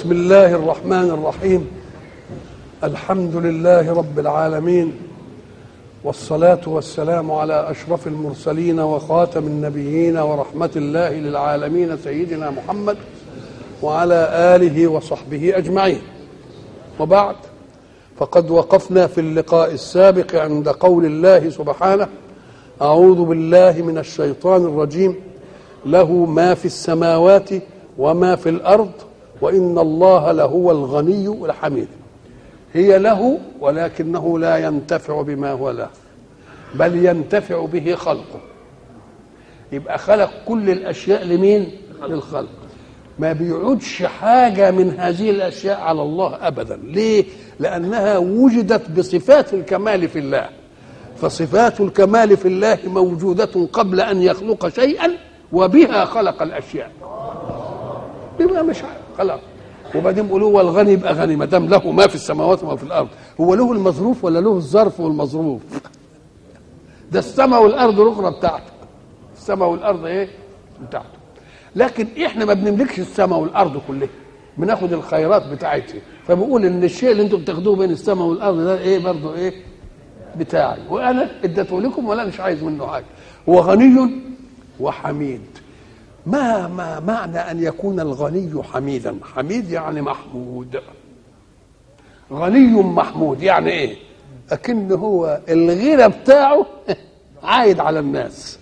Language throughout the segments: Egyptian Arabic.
بسم الله الرحمن الرحيم الحمد لله رب العالمين والصلاة والسلام على أشرف المرسلين وخاتم النبيين ورحمة الله للعالمين سيدنا محمد وعلى آله وصحبه أجمعين وبعد فقد وقفنا في اللقاء السابق عند قول الله سبحانه أعوذ بالله من الشيطان الرجيم له ما في السماوات وما في الأرض وإن الله لهو الغني الحميد هي له ولكنه لا ينتفع بما هو له بل ينتفع به خلقه يبقى خلق كل الأشياء لمين للخلق ما بيعودش حاجة من هذه الأشياء على الله أبدا ليه لأنها وجدت بصفات الكمال في الله فصفات الكمال في الله موجودة قبل أن يخلق شيئا وبها خلق الأشياء يبقى مش خلاص وبعدين بيقولوا هو الغني يبقى غني ما دام له ما في السماوات وما في الارض هو له المظروف ولا له الظرف والمظروف ده السماء والارض الاخرى بتاعته السماء والارض ايه بتاعته لكن احنا ما بنملكش السماء والارض كلها بناخد الخيرات بتاعتها فبقول ان الشيء اللي انتم بتاخدوه بين السماء والارض ده ايه برضه ايه بتاعي وانا اديته لكم ولا مش عايز منه حاجه هو غني وحميد ما ما معنى ان يكون الغني حميدا حميد يعني محمود غني محمود يعني ايه اكن هو الغنى بتاعه عايد على الناس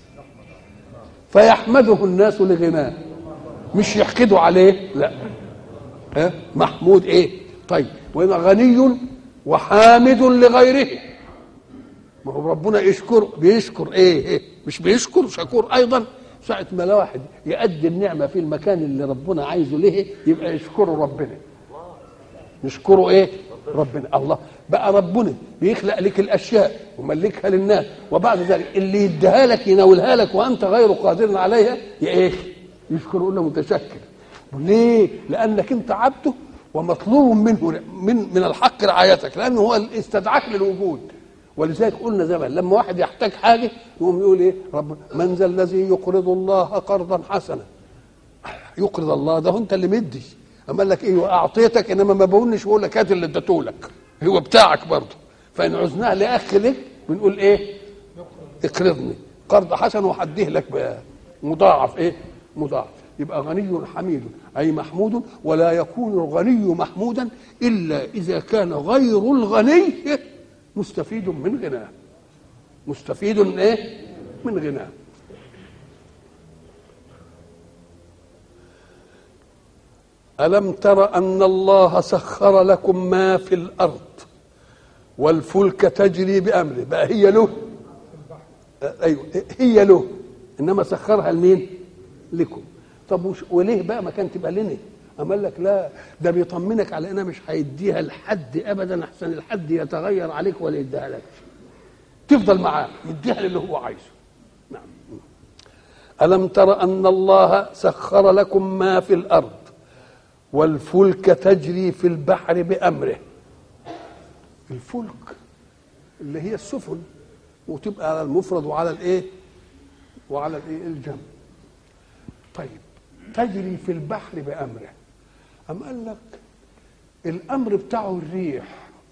فيحمده الناس لغناه مش يحقدوا عليه لا ها محمود ايه طيب وإن غني وحامد لغيره ما هو ربنا يشكر بيشكر ايه, إيه؟ مش بيشكر شكور ايضا ساعة ما الواحد يأدي النعمة في المكان اللي ربنا عايزه ليه يبقى يشكره ربنا يشكره ايه ربنا الله بقى ربنا بيخلق لك الاشياء وملكها للناس وبعد ذلك اللي يديها لك يناولها لك وانت غير قادر عليها يا ايه يشكر يقول له متشكر ليه لانك انت عبده ومطلوب منه من من الحق رعايتك لانه هو استدعاك للوجود ولذلك قلنا زمان لما واحد يحتاج حاجه يقوم يقول ايه رب من ذا الذي يقرض الله قرضا حسنا يقرض الله ده انت اللي مدي اما لك ايه واعطيتك انما ما بقولش بقول لك هات اللي اديته لك هو بتاعك برضه فان عزناه لاخ لك بنقول ايه اقرضني قرض حسن وحديه لك بقى مضاعف ايه مضاعف يبقى غني حميد اي محمود ولا يكون الغني محمودا الا اذا كان غير الغني مستفيد من غناه مستفيد من ايه من غناه الم تر ان الله سخر لكم ما في الارض والفلك تجري بامره بقى هي له ايوه هي له انما سخرها لمين لكم طب وش وليه بقى ما كانت تبقى لنا أما لك لا ده بيطمنك على انها مش هيديها لحد ابدا احسن الحد يتغير عليك ولا يديها لك تفضل معاه يديها للي هو عايزه نعم الم تر ان الله سخر لكم ما في الارض والفلك تجري في البحر بامره الفلك اللي هي السفن وتبقى على المفرد وعلى الايه وعلى الايه الجمع طيب تجري في البحر بامره أم قال لك الأمر بتاعه الريح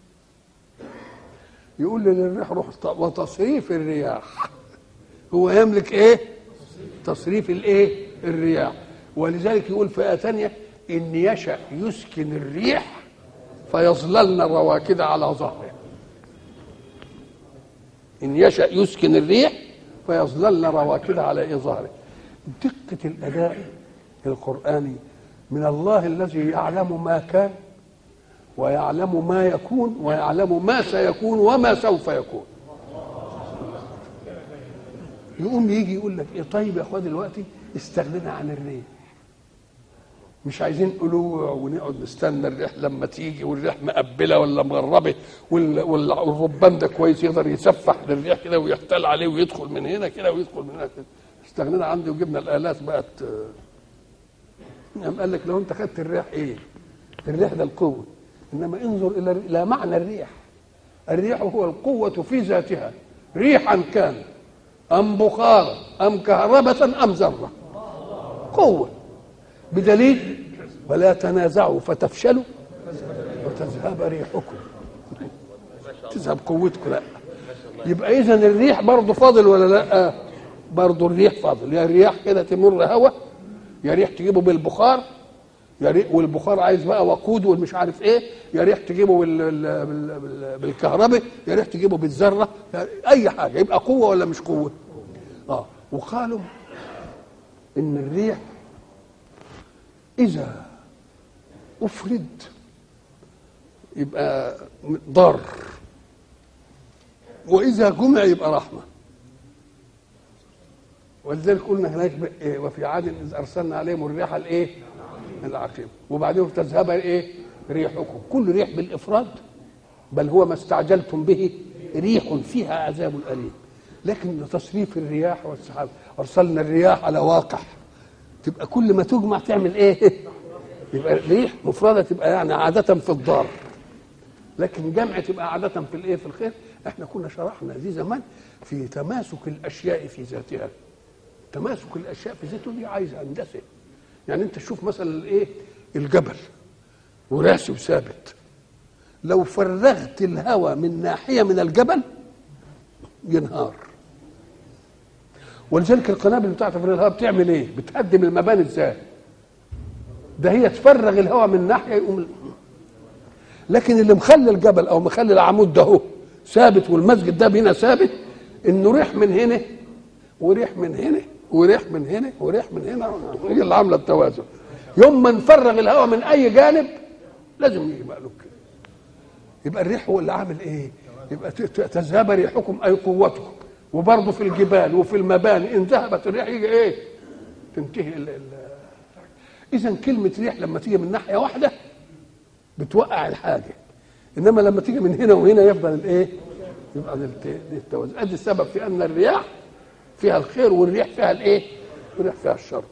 يقول للريح روح وتصريف الرياح هو يملك ايه تصريف الايه الرياح ولذلك يقول في آية ثانية إن يشأ يسكن الريح فيظللن رواكد على ظهره إن يشأ يسكن الريح فيظللن رواكد على إيه ظهره دقة الأداء القرآني من الله الذي يعلم ما كان ويعلم ما يكون ويعلم ما سيكون وما سوف يكون يقوم يجي يقول لك ايه طيب يا اخويا دلوقتي استغنينا عن الريح مش عايزين قلوع ونقعد نستنى الريح لما تيجي والريح مقبله ولا مغربه والربان ده كويس يقدر يسفح للريح كده ويحتال عليه ويدخل من هنا كده ويدخل من هنا كده استغنينا عندي وجبنا الالات بقت قام قال لك لو انت خدت الريح ايه الريح ده القوه انما انظر الى الى معنى الريح الريح هو القوه في ذاتها ريحا كان ام بخارا ام كهربة ام ذره قوه بدليل فلا تنازعوا فتفشلوا وتذهب ريحكم تذهب قوتكم لا يبقى اذا الريح برضه فاضل ولا لا برضه الريح فاضل يا رياح كده تمر هوا يا ريح تجيبه بالبخار يا ريح والبخار عايز بقى وقود والمش عارف ايه يا ريح تجيبه بال... بال... بال... بالكهرباء يا ريح تجيبه بالذره اي حاجه يبقى قوه ولا مش قوه اه وقالوا ان الريح اذا افرد يبقى ضار واذا جمع يبقى رحمه ولذلك قلنا هناك إيه وفي عاد اذ ارسلنا عليهم الريح الايه العقيم وبعدين تذهب ايه ريحكم كل ريح بالافراد بل هو ما استعجلتم به ريح فيها عذاب اليم لكن تصريف الرياح والسحاب ارسلنا الرياح على واقع تبقى كل ما تجمع تعمل ايه يبقى ريح مفردة تبقى يعني عادة في الضار لكن جمع تبقى عادة في الايه في الخير احنا كنا شرحنا دي زمان في تماسك الاشياء في ذاتها تماسك الاشياء في ذاته دي عايزه هندسه يعني انت تشوف مثلا الايه الجبل وراسي وثابت لو فرغت الهواء من ناحيه من الجبل ينهار ولذلك القنابل بتاعت تفريغ الهواء بتعمل ايه؟ بتهدم المباني ازاي؟ ده هي تفرغ الهواء من ناحيه يقوم لكن اللي مخلي الجبل او مخلي العمود ده هو ثابت والمسجد ده هنا ثابت انه ريح من هنا وريح من هنا وريح من هنا وريح من هنا هي اللي عامله التوازن يوم ما نفرغ الهواء من اي جانب لازم يبقى له كده يبقى الريح هو اللي عامل ايه يبقى تذهب ريحكم اي قوتكم وبرضه في الجبال وفي المباني ان ذهبت الريح يجي ايه تنتهي ال ال اذا كلمه ريح لما تيجي من ناحيه واحده بتوقع الحاجه انما لما تيجي من هنا وهنا يفضل الايه يبقى التوازن ادي السبب في ان الرياح فيها الخير والريح فيها الايه والريح فيها الشر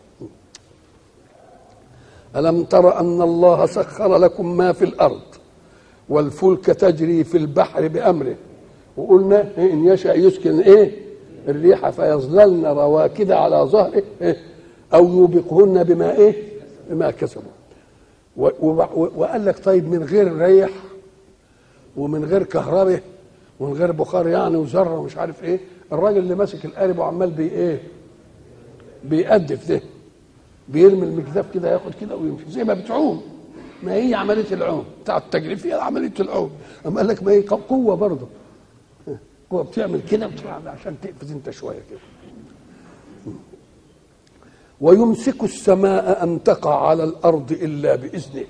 ألم تر أن الله سخر لكم ما في الأرض والفلك تجري في البحر بأمره وقلنا إن يشاء يسكن إيه الريح فيظللن رواكد على ظهره إيه أو يوبقهن بما إيه بما كسبوا وقال لك طيب من غير ريح ومن غير كهرباء ومن غير بخار يعني وذره ومش عارف ايه الراجل اللي ماسك القارب وعمال بي ايه بيقدف ده بيرمي المكذاب كده ياخد كده ويمشي زي ما بتعوم ما هي عمليه العوم بتاع التجريف هي عمليه العوم اما قال لك ما هي قوه برضه قوه بتعمل كده بتروح عشان تقفز انت شويه كده ويمسك السماء ان تقع على الارض الا باذنه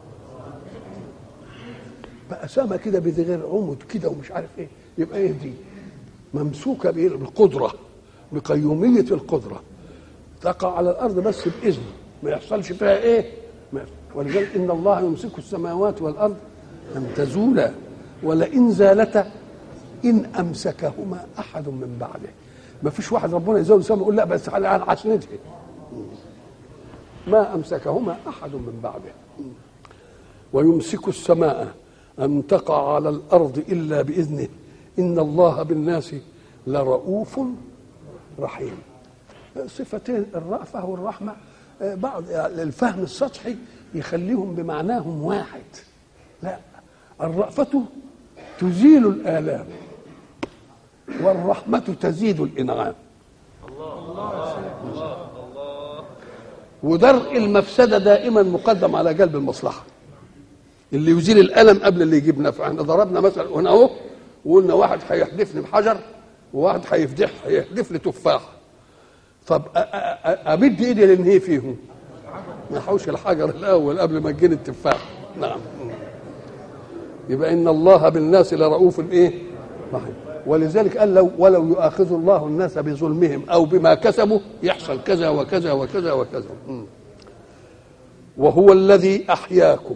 بقى سما كده بغير عمد كده ومش عارف ايه يبقى ايه دي ممسوكه بالقدره بقيوميه القدره تقع على الارض بس باذنه ما يحصلش فيها ايه ولذلك ان الله يمسك السماوات والارض ان تزولا ولئن زالتا ان امسكهما احد من بعده ما فيش واحد ربنا يزول السماء يقول لا بس على عشنتها ما امسكهما احد من بعده ويمسك السماء ان تقع على الارض الا باذنه ان الله بالناس لرؤوف رحيم صفتين الرأفة والرحمة بعض الفهم السطحي يخليهم بمعناهم واحد لا الرأفة تزيل الآلام والرحمة تزيد الإنعام ودرء المفسدة دائما مقدم على جلب المصلحة اللي يزيل الألم قبل اللي يجيب نفع احنا ضربنا مثلا هنا اهو وقلنا واحد هيحدفني بحجر وواحد هيفدح هيحدف لي تفاحه طب امد ايدي لانهي فيهم ما احوش الحجر الاول قبل ما تجيني التفاح نعم يبقى ان الله بالناس لرؤوف ايه رحيم ولذلك قال لو ولو يؤاخذ الله الناس بظلمهم او بما كسبوا يحصل كذا وكذا وكذا وكذا وهو الذي احياكم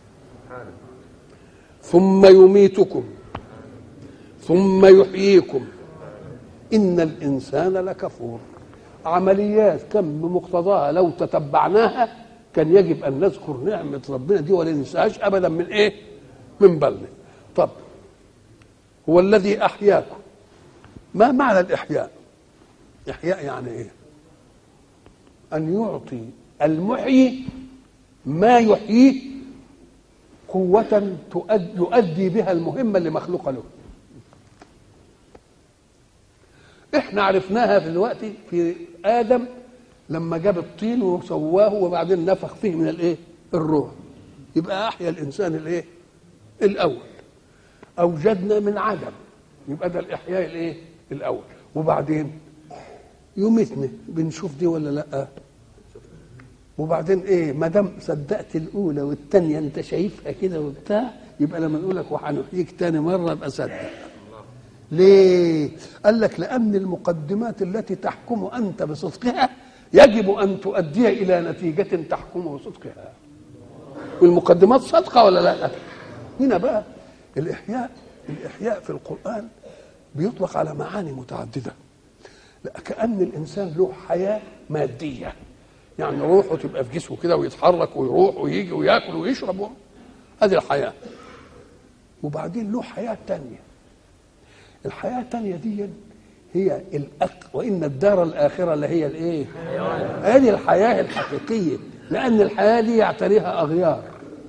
ثم يميتكم ثم يحييكم ان الانسان لكفور عمليات كم بمقتضاها لو تتبعناها كان يجب ان نذكر نعمه ربنا دي ولا ننساهاش ابدا من ايه؟ من بالنا. طب هو الذي احياكم ما معنى الاحياء؟ احياء يعني ايه؟ ان يعطي المحيي ما يحييه قوة يؤدي بها المهمة اللي مخلوقة له احنا عرفناها في الوقت في آدم لما جاب الطين وسواه وبعدين نفخ فيه من الايه الروح يبقى احيا الانسان الايه الاول اوجدنا من عدم يبقى ده الاحياء الايه الاول وبعدين يميتنا بنشوف دي ولا لا وبعدين ايه ما دام صدقت الاولى والثانيه انت شايفها كده وبتاع يبقى لما نقول لك وهنحييك تاني مره ابقى صدق ليه قال لك لان المقدمات التي تحكم انت بصدقها يجب ان تؤدي الى نتيجه تحكم بصدقها والمقدمات صادقه ولا لا هنا بقى الاحياء الاحياء في القران بيطلق على معاني متعدده لا كان الانسان له حياه ماديه يعني روحه تبقى في جسمه كده ويتحرك ويروح ويجي وياكل ويشرب هذه الحياه وبعدين له حياه تانية الحياه التانية دي هي الأق... وان الدار الاخره لهي الايه هذه الحياه الحقيقيه لان الحياه دي يعتريها اغيار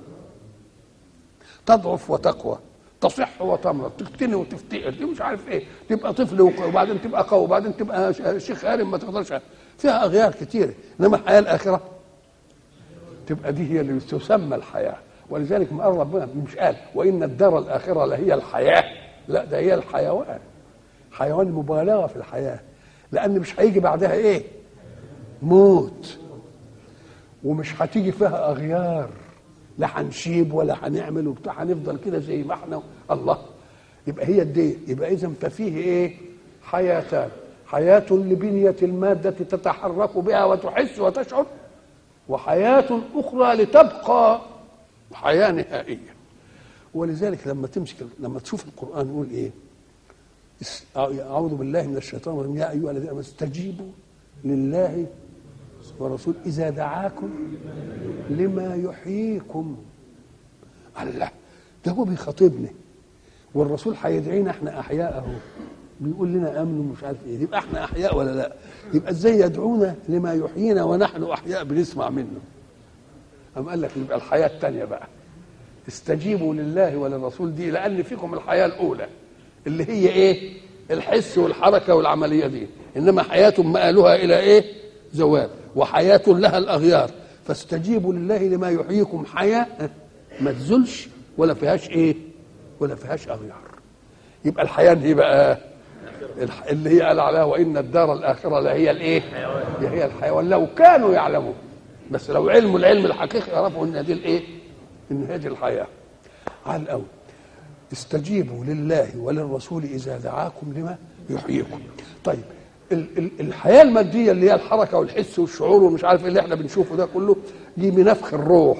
تضعف وتقوى تصح وتمرض تفتني وتفتقر دي مش عارف ايه تبقى طفل وبعدين تبقى قوي وبعدين تبقى شيخ هارم ما تقدرش فيها اغيار كتيره انما الحياه الاخره تبقى دي هي اللي تسمى الحياه ولذلك ما قال ربنا مش قال وان الدار الاخره لهي الحياه لا ده هي الحيوان حيوان مبالغه في الحياه لان مش هيجي بعدها ايه موت ومش هتيجي فيها اغيار لا هنشيب ولا هنعمل وبتاع هنفضل كده زي ما احنا الله يبقى هي دي يبقى اذا ففيه ايه حياتان حياة لبنية المادة تتحرك بها وتحس وتشعر وحياة أخرى لتبقى حياة نهائية ولذلك لما تمسك لما تشوف القرآن يقول إيه أعوذ بالله من الشيطان الرجيم يا أيها الذين آمنوا استجيبوا لله ورسول إذا دعاكم لما يحييكم الله ده هو بيخاطبني والرسول هيدعينا احنا احياء اهو بيقول لنا امنوا مش عارف ايه يبقى احنا احياء ولا لا يبقى ازاي يدعونا لما يحيينا ونحن احياء بنسمع منه أم قال لك يبقى الحياه الثانيه بقى استجيبوا لله وللرسول دي لان فيكم الحياه الاولى اللي هي ايه الحس والحركه والعمليه دي انما حياه مآلها الى ايه زوال وحياه لها الاغيار فاستجيبوا لله لما يحييكم حياه ما تزولش ولا فيهاش ايه ولا فيهاش اغيار يبقى الحياه دي بقى اللي هي قال عليها وان الدار الاخره لهي الايه هي الحيوان لو كانوا يعلمون بس لو علموا العلم الحقيقي يعرفوا ان دي الايه ان هذه الحياه على الاول استجيبوا لله وللرسول اذا دعاكم لما يحييكم طيب الحياه الماديه اللي هي الحركه والحس والشعور ومش عارف ايه اللي احنا بنشوفه ده كله دي بنفخ الروح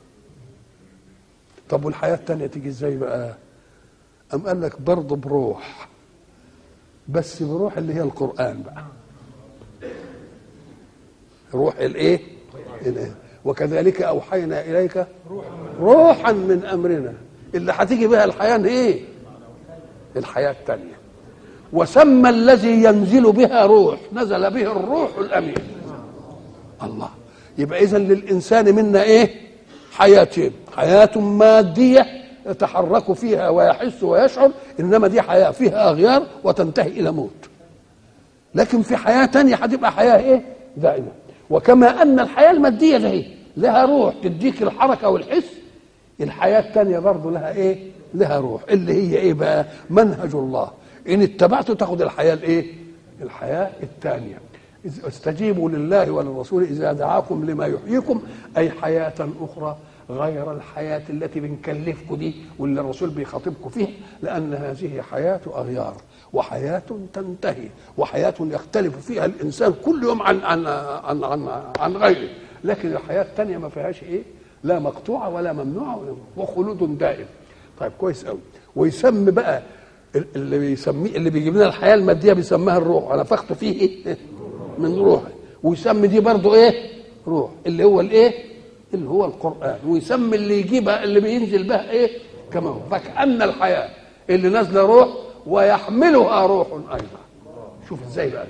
طب والحياه الثانيه تيجي ازاي بقى أم قال لك برضه بروح بس بروح اللي هي القرآن بقى روح الايه وكذلك أوحينا إليك روحا من أمرنا اللي هتيجي بها الحياة ايه الحياة الثانية وسمى الذي ينزل بها روح نزل به الروح الأمين الله يبقى إذا للإنسان منا إيه حياتين حياة مادية يتحرك فيها ويحس ويشعر إنما دي حياة فيها أغيار وتنتهي إلى موت لكن في حياة تانية هتبقى حياة إيه دائمة وكما أن الحياة المادية ده لها روح تديك الحركة والحس الحياة التانية برضه لها إيه لها روح اللي هي إيه بقى منهج الله إن اتبعته تاخد الحياة الإيه الحياة الثانية استجيبوا لله وللرسول إذا دعاكم لما يحييكم أي حياة أخرى غير الحياة التي بنكلفكم دي واللي الرسول بيخاطبكم فيها لأن هذه حياة أغيار وحياة تنتهي وحياة يختلف فيها الإنسان كل يوم عن عن عن عن, عن غيره لكن الحياة الثانية ما فيهاش إيه لا مقطوعة ولا ممنوعة وخلود دائم طيب كويس قوي ويسمي بقى اللي بيسميه اللي بيجيب لنا الحياة المادية بيسميها الروح أنا نفخت فيه إيه من روحي ويسمي دي برضه إيه روح اللي هو الإيه اللي هو القرآن ويسمي اللي يجيبها اللي بينزل بها ايه كما هو فكأن الحياة اللي نازلة روح ويحملها روح أيضا شوف ازاي بقى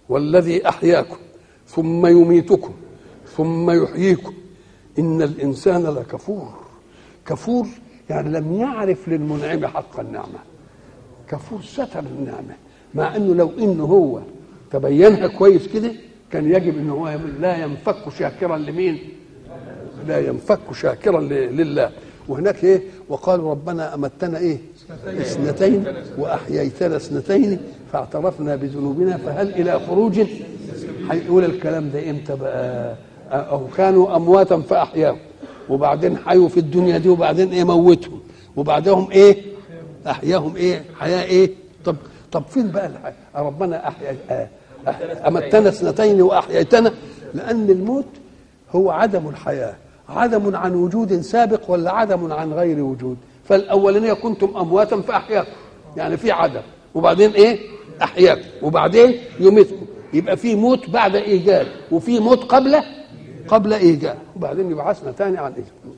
والذي احياكم ثم يميتكم ثم يحييكم ان الانسان لكفور كفور يعني لم يعرف للمنعم حق النعمه كفور ستر النعمه مع انه لو انه هو تبينها كويس كده كان يجب ان هو لا ينفك شاكرا لمين لا ينفك شاكرا لله وهناك ايه وقالوا ربنا امتنا ايه اثنتين واحييتنا اثنتين فاعترفنا بذنوبنا فهل الى خروج هيقول الكلام ده امتى بقى او كانوا امواتا فاحياهم وبعدين حيوا في الدنيا دي وبعدين ايه موتهم وبعدهم ايه احياهم ايه حياه ايه طب طب فين بقى الحياة؟ ربنا احيا امتنا اثنتين واحييتنا لان الموت هو عدم الحياه عدم عن وجود سابق ولا عدم عن غير وجود فالاولانيه كنتم امواتا فاحياكم يعني في عدم وبعدين ايه احياكم وبعدين يميتكم يبقى في موت بعد ايجاد وفي موت قبل قبل ايجاد وبعدين يبعثنا تاني عن ايجاد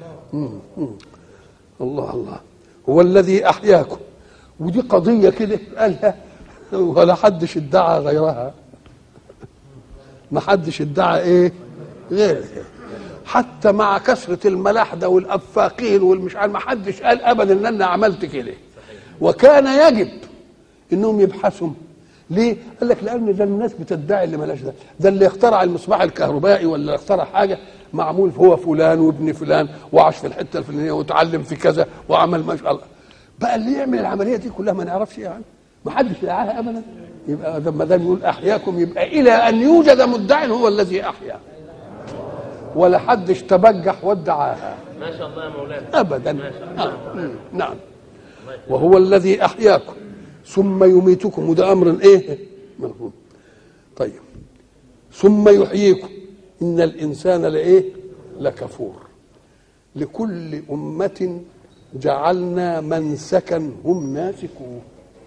الله الله هو الذي احياكم ودي قضيه كده قالها ولا حدش ادعى غيرها ما حدش ادعى ايه غيرها حتى مع كثرة الملاحدة والأفاقين والمش عارف ما حدش قال أبدا إن أنا عملت كده وكان يجب إنهم يبحثوا ليه؟ قال لك لأن ده الناس بتدعي اللي ملاش ده ده اللي اخترع المصباح الكهربائي ولا اخترع حاجة معمول هو فلان وابن فلان وعاش في الحتة الفلانية وتعلم في كذا وعمل ما شاء الله بقى اللي يعمل العملية دي كلها ما نعرفش يعني ما حدش دعاها أبدا يبقى ما دام يقول أحياكم يبقى إلى أن يوجد مدع هو الذي أحيا ولا حدش تبجح وادعاها ما شاء الله يا مولانا ابدا آه. نعم وهو الذي احياكم ثم يميتكم وده امر ايه مفهوم طيب ثم يحييكم ان الانسان لايه لكفور لكل امه جعلنا منسكا هم ناسكوه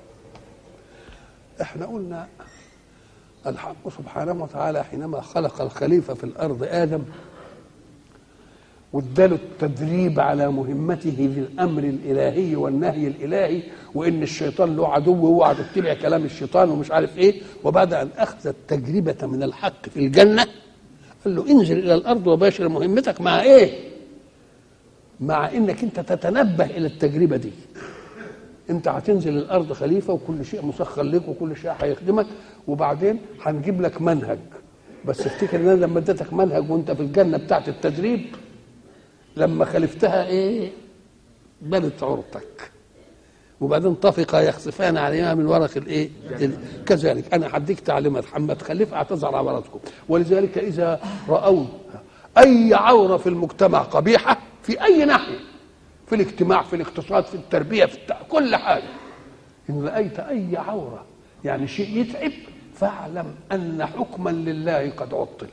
احنا قلنا الحق سبحانه وتعالى حينما خلق الخليفه في الارض ادم واداله التدريب على مهمته للامر الالهي والنهي الالهي وان الشيطان له عدو واوعى تتبع كلام الشيطان ومش عارف ايه وبعد ان اخذ التجربه من الحق في الجنه قال له انزل الى الارض وباشر مهمتك مع ايه؟ مع انك انت تتنبه الى التجربه دي انت هتنزل الارض خليفه وكل شيء مسخر لك وكل شيء هيخدمك وبعدين هنجيب لك منهج بس افتكر ان انا لما اديتك منهج وانت في الجنه بتاعت التدريب لما خلفتها ايه بنت عرضك وبعدين طفقا يخصفان عليها من ورق الايه كذلك انا هديك تعليمات حما تخلف اعتذر عورتكم ولذلك اذا راوا اي عوره في المجتمع قبيحه في اي ناحيه في الاجتماع في الاقتصاد في التربيه في التع... كل حاجه ان رايت اي عوره يعني شيء يتعب فاعلم ان حكما لله قد عطل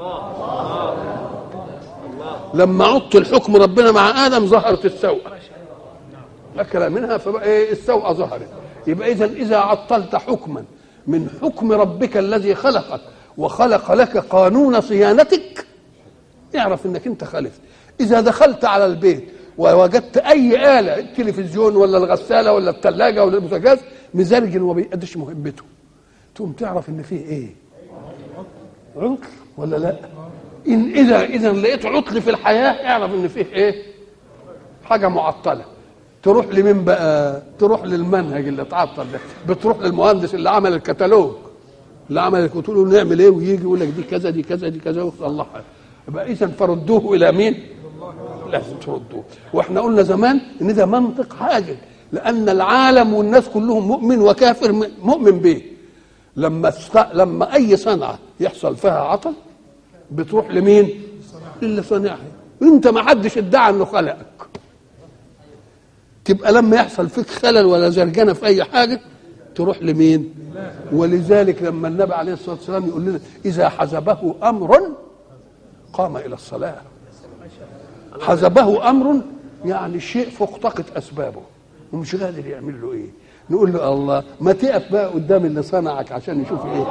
لما عطل حكم ربنا مع ادم ظهرت السوءه اكل منها فبقى ايه السوءه ظهرت يبقى اذا اذا عطلت حكما من حكم ربك الذي خلقك وخلق لك قانون صيانتك اعرف انك انت خالف اذا دخلت على البيت ووجدت اي اله التلفزيون ولا الغساله ولا الثلاجه ولا البوتاجاز مزرج وما بيأديش مهمته تقوم تعرف ان فيه ايه عطل ولا لا إن اذا اذا لقيت عطل في الحياه اعرف ان فيه ايه حاجه معطله تروح لمين بقى تروح للمنهج اللي اتعطل ده بتروح للمهندس اللي عمل الكتالوج اللي عمل تقول له نعمل ايه ويجي يقول لك دي كذا دي كذا دي كذا الله يبقى اذا فردوه الى مين لازم تردوه واحنا قلنا زمان ان ده منطق حاجه لان العالم والناس كلهم مؤمن وكافر مؤمن به لما است... لما اي صنعه يحصل فيها عطل بتروح لمين للي صانعها انت ما حدش ادعى انه خلقك تبقى لما يحصل فيك خلل ولا زرجنه في اي حاجه تروح لمين ولذلك لما النبي عليه الصلاه والسلام يقول لنا اذا حزبه امر قام الى الصلاه حزبه امر يعني شيء فوق طاقه اسبابه ومش قادر يعمل له ايه نقول له الله ما تقف بقى قدام اللي صنعك عشان يشوف ايه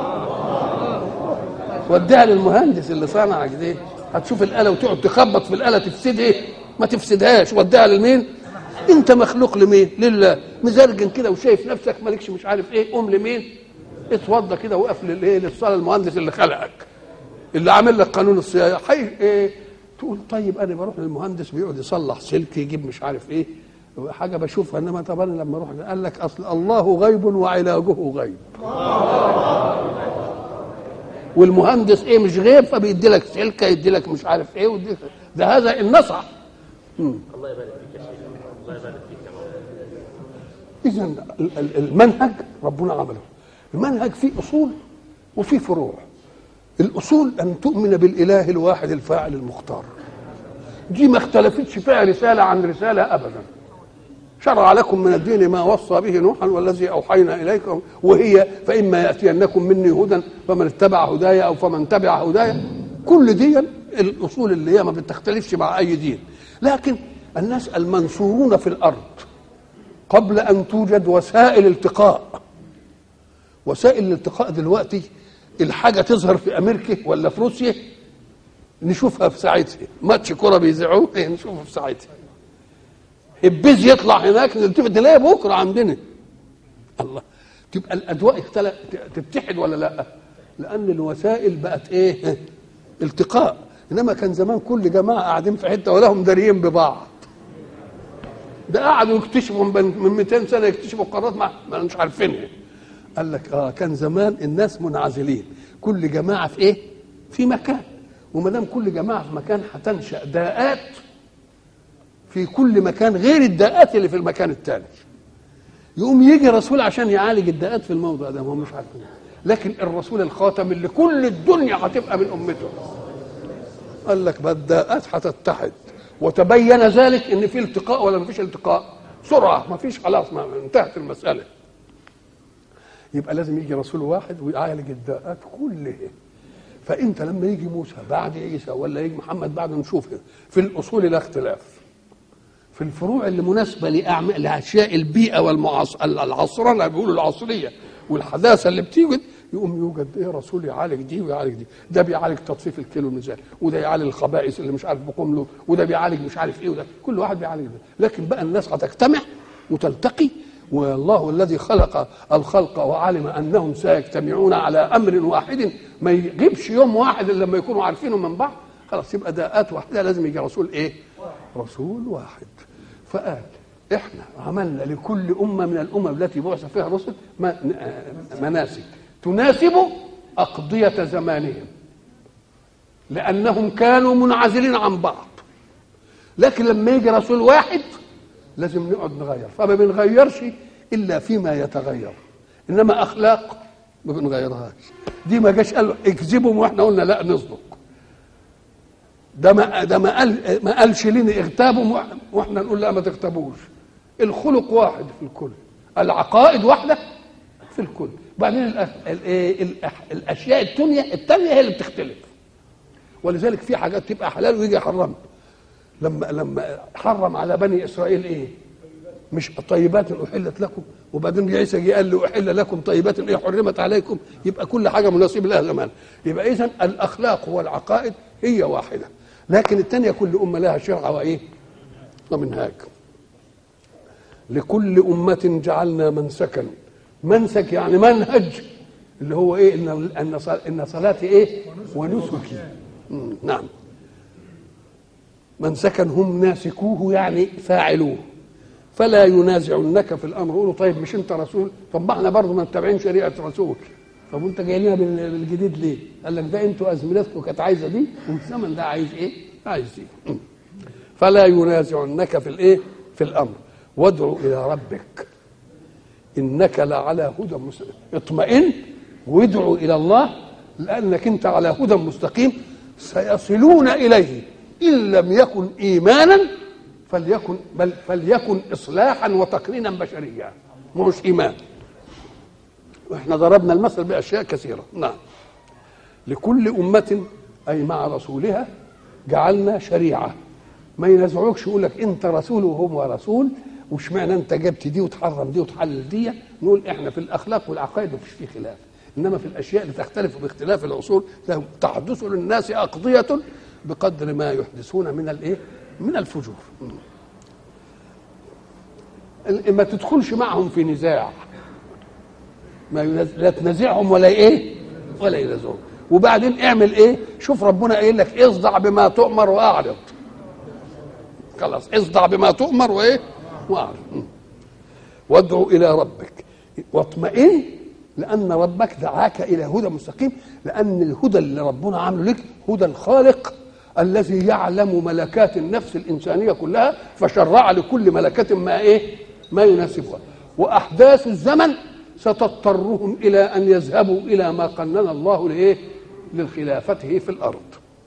وديها للمهندس اللي صنعك دي هتشوف الاله وتقعد تخبط في الاله تفسد ايه ما تفسدهاش وديها لمين انت مخلوق لمين لله مزرجن كده وشايف نفسك مالكش مش عارف ايه قوم لمين اتوضى كده وقف للايه للصلاه المهندس اللي خلقك اللي عامل لك قانون الصيانه حي ايه تقول طيب انا بروح للمهندس بيقعد يصلح سلك يجيب مش عارف ايه حاجه بشوفها انما طب انا لما اروح قال لك اصل الله غيب وعلاجه غيب والمهندس ايه مش غيب فبيدي لك سلكه يدي لك مش عارف ايه ويدي لك ده هذا النصح الله يبارك فيك يا شيخ الله يبارك فيك اذا المنهج ربنا عمله المنهج فيه اصول وفيه فروع الاصول ان تؤمن بالاله الواحد الفاعل المختار دي ما اختلفتش فيها رساله عن رساله ابدا شرع لكم من الدين ما وصى به نوحا والذي اوحينا اليكم وهي فاما ياتينكم مني هدى فمن اتبع هدايا او فمن تبع هدايا كل دي الاصول اللي هي ما بتختلفش مع اي دين لكن الناس المنصورون في الارض قبل ان توجد وسائل التقاء وسائل الالتقاء دلوقتي الحاجه تظهر في امريكا ولا في روسيا نشوفها في ساعتها ماتش كره بيذيعوه إيه نشوفه في ساعتها البيز يطلع هناك نلتفت نلاقي بكره عندنا الله تبقى الاجواء اختلف تتحد ولا لا لان الوسائل بقت ايه التقاء انما كان زمان كل جماعه قاعدين في حته ولهم داريين ببعض ده قعدوا يكتشفوا من 200 سنه يكتشفوا قارات ما ما مش عارفينها قال لك اه كان زمان الناس منعزلين كل جماعه في ايه في مكان وما دام كل جماعه في مكان هتنشا داءات في كل مكان غير الداءات اللي في المكان الثاني يقوم يجي رسول عشان يعالج الداءات في الموضع ده هم مش عارفين لكن الرسول الخاتم اللي كل الدنيا هتبقى من امته قال لك بقى الداءات هتتحد وتبين ذلك ان في التقاء ولا ما فيش التقاء سرعه ما فيش خلاص ما انتهت المساله يبقى لازم يجي رسول واحد ويعالج الداءات كلها فانت لما يجي موسى بعد عيسى ولا يجي محمد بعد نشوف في الاصول لا اختلاف في الفروع اللي مناسبه لاعمال لاشياء البيئه والعصرنه بيقولوا العصريه والحداثه اللي بتيجي يقوم يوجد ايه رسول يعالج دي ويعالج دي ده بيعالج تطفيف الكيلو الميزان وده يعالج الخبائث اللي مش عارف بقوم له وده بيعالج مش عارف ايه وده كل واحد بيعالج ده لكن بقى الناس هتجتمع وتلتقي والله الذي خلق الخلق وعلم انهم سيجتمعون على امر واحد ما يغيبش يوم واحد الا لما يكونوا عارفينه من بعض خلاص يبقى داءات واحده لازم يجي رسول ايه؟ رسول واحد فقال احنا عملنا لكل امه من الامم التي بعث فيها الرسل مناسك تناسب اقضيه زمانهم لانهم كانوا منعزلين عن بعض لكن لما يجي رسول واحد لازم نقعد نغير فما بنغيرش الا فيما يتغير انما اخلاق ما بنغيرهاش دي ما جاش قال اكذبهم واحنا قلنا لا نصدق ده ما ده ما قال ما قالش لنا اغتابهم واحنا نقول لا ما تغتابوش الخلق واحد في الكل العقائد واحده في الكل بعدين الاشياء الدنيا الثانيه هي اللي بتختلف ولذلك في حاجات تبقى حلال ويجي يحرمها لما لما حرم على بني اسرائيل ايه؟ مش طيبات احلت لكم وبعدين عيسى جه قال له احل لكم طيبات ايه حرمت عليكم يبقى كل حاجه مناسب لها زمان يبقى اذا الاخلاق والعقائد هي واحده لكن الثانيه كل امه لها شرع وايه؟ ومنهاج لكل أمة جعلنا منسكا منسك يعني منهج اللي هو ايه ان ان ان صلاتي ايه ونسكي نعم منسكا هم ناسكوه يعني فاعلوه فلا ينازعنك في الامر قولوا طيب مش انت رسول طب ما احنا برضه متبعين شريعه رسول طب وانت جاي لنا بالجديد ليه؟ قال لك ده انتوا ازمنتكم كانت عايزه دي والزمن ده عايز ايه؟ عايز دي فلا ينازعنك في الايه؟ في الامر وادعو الى ربك انك لعلى هدى مستقيم اطمئن وادعو الى الله لانك انت على هدى مستقيم سيصلون اليه ان لم يكن ايمانا فليكن بل فليكن اصلاحا وتقنينا بشريا مش ايمان واحنا ضربنا المثل باشياء كثيره نعم لكل امه اي مع رسولها جعلنا شريعه ما ينازعوكش يقول لك انت رسول وهو رسول وش معنى انت جبت دي وتحرم دي وتحلل دي نقول احنا في الاخلاق والعقائد مفيش فيه خلاف انما في الاشياء اللي تختلف باختلاف الاصول تحدث للناس اقضيه بقدر ما يحدثون من الايه؟ من الفجور. ما تدخلش معهم في نزاع. ما ينز... لا تنازعهم ولا ايه ولا ينازعهم وبعدين اعمل ايه شوف ربنا قايل لك اصدع بما تؤمر واعرض خلاص اصدع بما تؤمر وايه واعرض م. وادعو الى ربك واطمئن لان ربك دعاك الى هدى مستقيم لان الهدى اللي ربنا عامله لك هدى الخالق الذي يعلم ملكات النفس الانسانيه كلها فشرع لكل ملكه ما ايه ما يناسبها واحداث الزمن ستضطرهم الى ان يذهبوا الى ما قنن الله لايه لخلافته في الارض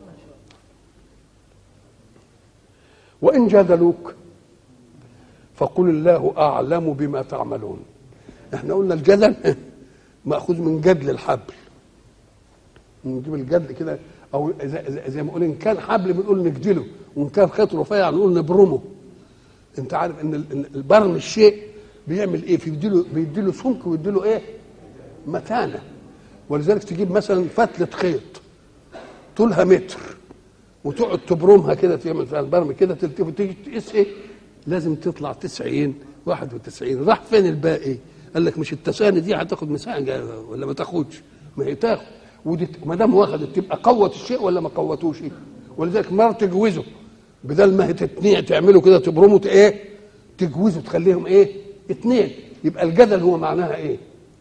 وان جادلوك فقل الله اعلم بما تعملون احنا قلنا الجدل ماخوذ من جدل الحبل نجيب الجدل كده او زي, زي ما نقول ان كان حبل بنقول نجدله وان كان خيط رفيع نقول نبرمه انت عارف ان ال- إن البرم الشيء بيعمل ايه بيديله بيديله سمك ويديله ايه متانه ولذلك تجيب مثلا فتله خيط طولها متر وتقعد تبرمها كده تعمل فيها البرم كده تلتف وتيجي تقيس ايه لازم تطلع 90 91 راح فين الباقي قال لك مش التساني دي هتاخد مساحه ولا ما تاخدش ما هي تاخد ودي ما دام واخدت تبقى قوت الشيء ولا ما قوتوش ولذلك مره تجوزه بدل ما هي تتنيع تعمله كده تبرمه ت- ايه تجوزه تخليهم ايه اتنين يبقى الجدل هو معناها ايه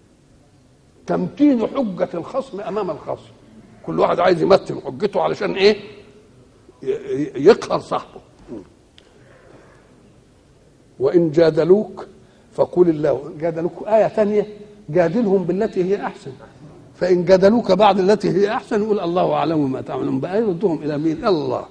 تمتين حجة الخصم أمام الخصم كل واحد عايز يمتن حجته علشان إيه ي- ي- يقهر صاحبه وإن جادلوك فقل الله جادلوك آية ثانية جادلهم بالتي هي أحسن فإن جادلوك بعد التي هي أحسن يقول الله أعلم ما تعملون بقى يردهم إلى مين الله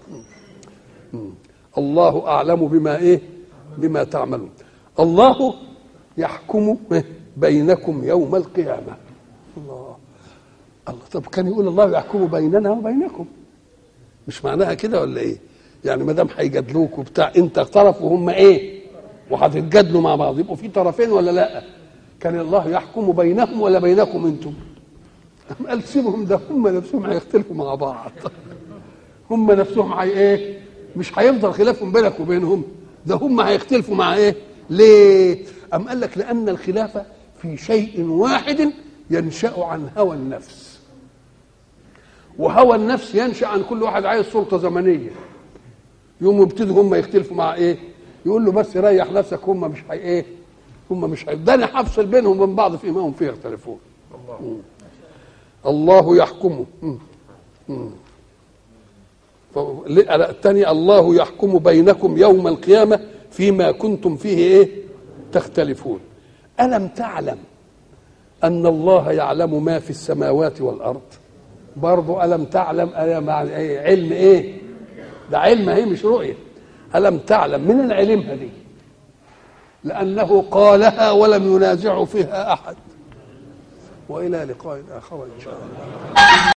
الله أعلم بما إيه بما تعملون الله يحكم بينكم يوم القيامة الله الله طب كان يقول الله يحكم بيننا وبينكم مش معناها كده ولا ايه يعني ما دام هيجادلوك وبتاع انت طرف وهم ايه وهتتجادلوا مع بعض يبقوا في طرفين ولا لا كان الله يحكم بينهم ولا بينكم انتم أم قال سيبهم ده هم نفسهم هيختلفوا مع بعض هم نفسهم هي ايه مش هيفضل خلافهم بينك وبينهم ده هم هيختلفوا مع ايه ليه ام قال لك لان الخلافه في شيء واحد ينشا عن هوى النفس وهوى النفس ينشا عن كل واحد عايز سلطه زمنيه يوم يبتدوا هم يختلفوا مع ايه يقول له بس ريح نفسك هم مش هي ايه هم مش هي ده انا هفصل بينهم وبين بعض فيما هم فيه يختلفون الله الله يحكم مم. مم. الثاني الله يحكم بينكم يوم القيامة فيما كنتم فيه ايه تختلفون ألم تعلم أن الله يعلم ما في السماوات والأرض برضو ألم تعلم ألم مع إيه؟ علم ايه ده علم هي مش رؤية ألم تعلم من العلمها دي لأنه قالها ولم ينازع فيها أحد وإلى لقاء آخر إن شاء الله